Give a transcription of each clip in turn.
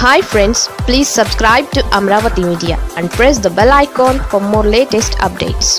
hi friends please subscribe to Amaravati media and press the bell icon for more latest updates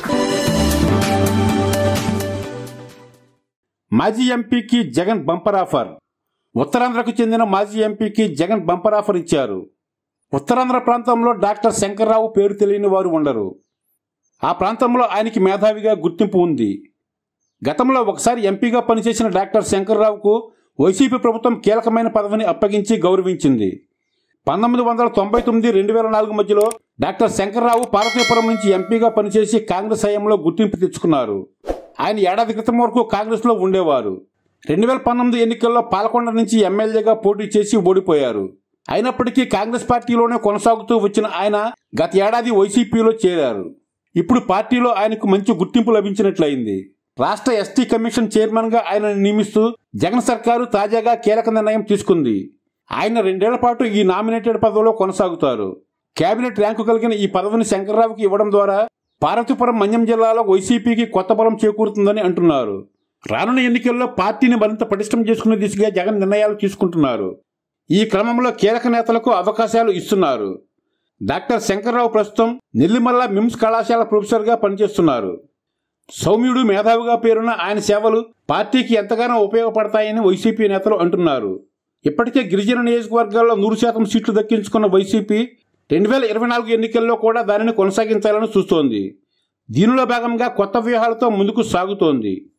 మాజీ ఎంపీకి Jagan bumper offer ఉత్తరాంధ్రకు చెందిన మాజీ ఎంపీకి జగన్ బంపర్ ఆఫర్ ఇచ్చారు ఉత్తరాంధ్ర ప్రాంతంలో డాక్టర్ శంకర్రావు పేరు తెలియని వారు ఉండరు ఆ ప్రాంతంలో ఆయనకి మేధావిగా గుర్తింపు ఉంది గతంలో ఒకసారి ఎంపీగా పనిచేసిన డాక్టర్ శంకర్రావుకు వైసీపీ ప్రభుత్వం కీలకమైన పదవిని అప్పగించి గౌరవించింది పంతొమ్మిది వందల తొంభై తొమ్మిది రెండు వేల నాలుగు మధ్యలో డాక్టర్ శంకర్రావు పార్వతీపురం నుంచి ఎంపీగా పనిచేసి కాంగ్రెస్ హయాంలో గుర్తింపు తెచ్చుకున్నారు ఆయన ఏడాది క్రితం వరకు కాంగ్రెస్లో ఉండేవారు రెండు వేల పంతొమ్మిది ఎన్నికల్లో పాలకొండ నుంచి ఎమ్మెల్యేగా పోటీ చేసి ఓడిపోయారు అయినప్పటికీ కాంగ్రెస్ పార్టీలోనే కొనసాగుతూ వచ్చిన ఆయన గత ఏడాది వైసీపీలో చేరారు ఇప్పుడు పార్టీలో ఆయనకు మంచి గుర్తింపు లభించినట్లయింది రాష్ట్ర ఎస్టీ కమిషన్ చైర్మన్ గా ఆయనను నియమిస్తూ జగన్ సర్కారు తాజాగా కీలక నిర్ణయం తీసుకుంది ఆయన రెండేళ్ల పాటు ఈ నామినేటెడ్ పదవిలో కొనసాగుతారు కేబినెట్ ర్యాంకు కలిగిన ఈ పదవిని శంకర్రావుకి ఇవ్వడం ద్వారా పార్వతీపురం మన్యం జిల్లాలో వైసీపీకి కొత్త బలం చేకూరుతుందని అంటున్నారు రానున్న ఎన్నికల్లో పార్టీని మరింత పటిష్టం చేసుకునే దిశగా జగన్ నిర్ణయాలు తీసుకుంటున్నారు ఈ క్రమంలో కీలక నేతలకు అవకాశాలు ఇస్తున్నారు డాక్టర్ శంకర్రావు ప్రస్తుతం నెల్లిమల్ల మిమ్స్ కళాశాల ప్రొఫెసర్గా పనిచేస్తున్నారు సౌమ్యుడు మేధావిగా పేరున్న ఆయన సేవలు పార్టీకి ఎంతగానో ఉపయోగపడతాయని వైసీపీ నేతలు అంటున్నారు ఇప్పటికే గిరిజన నియోజకవర్గాల్లో నూరు శాతం సీట్లు దక్కించుకున్న వైసీపీ రెండు వేల ఇరవై నాలుగు ఎన్నికల్లో కూడా దానిని కొనసాగించాలని చూస్తోంది దీనిలో భాగంగా కొత్త వ్యూహాలతో ముందుకు సాగుతోంది